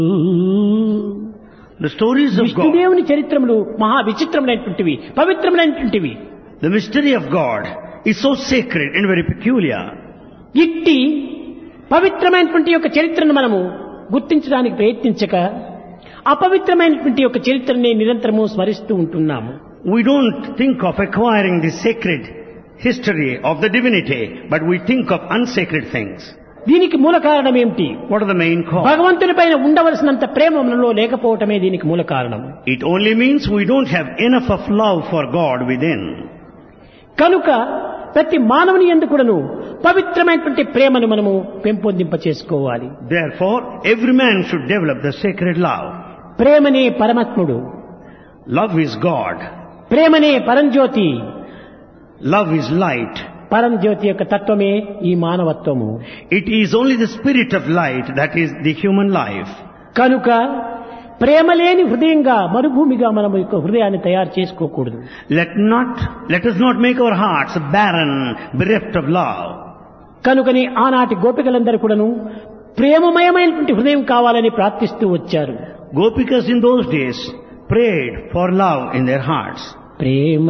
The stories of God, విష్ణుదేవుని చరిత్రములు మహా విచిత్రములైనటువంటివి పవిత్రములైనటువంటివి the mystery of God is so sacred and very peculiar. ఇట్టి పవిత్రమైనటువంటి యొక్క చరిత్రను మనము గుర్తించడానికి ప్రయత్నించక అపవిత్రమైనటువంటి యొక్క చరిత్రని నిరంతరము స్మరిస్తూ ఉంటున్నాము We don't think of acquiring the sacred history of the divinity, but we think of unsacred things. దీనికి మూల కారణం ఏమిటి What are the main cause? భగవంతుని పైన ఉండవలసినంత ప్రేమ మనలో లేకపోవటమే దీనికి మూల కారణం It only means we don't have enough of love for God within. కనుక ప్రతి మానవుని ఎందుకుడను పవిత్రమైనటువంటి ప్రేమను మనము పెంపొందింప చేసుకోవాలి Therefore, every man should develop the sacred love. ప్రేమనే పరమాత్ముడు Love is God. ప్రేమనే పరంజ్యోతి Love is light. పరంజ్యోతి యొక్క తత్వమే ఈ మానవత్వము It is only the spirit of light that is the human life. కనుక ప్రేమ లేని హృదయంగా మరుభూమిగా మనం యొక్క హృదయాన్ని తయారు చేసుకోకూడదు Let not, let us not make our hearts barren, bereft of love. కనుకని ఆనాటి గోపికలందరూ కూడాను ప్రేమమయమైనటువంటి హృదయం కావాలని ప్రార్థిస్తూ వచ్చారు Gopikas in those days prayed for love in their hearts. Prema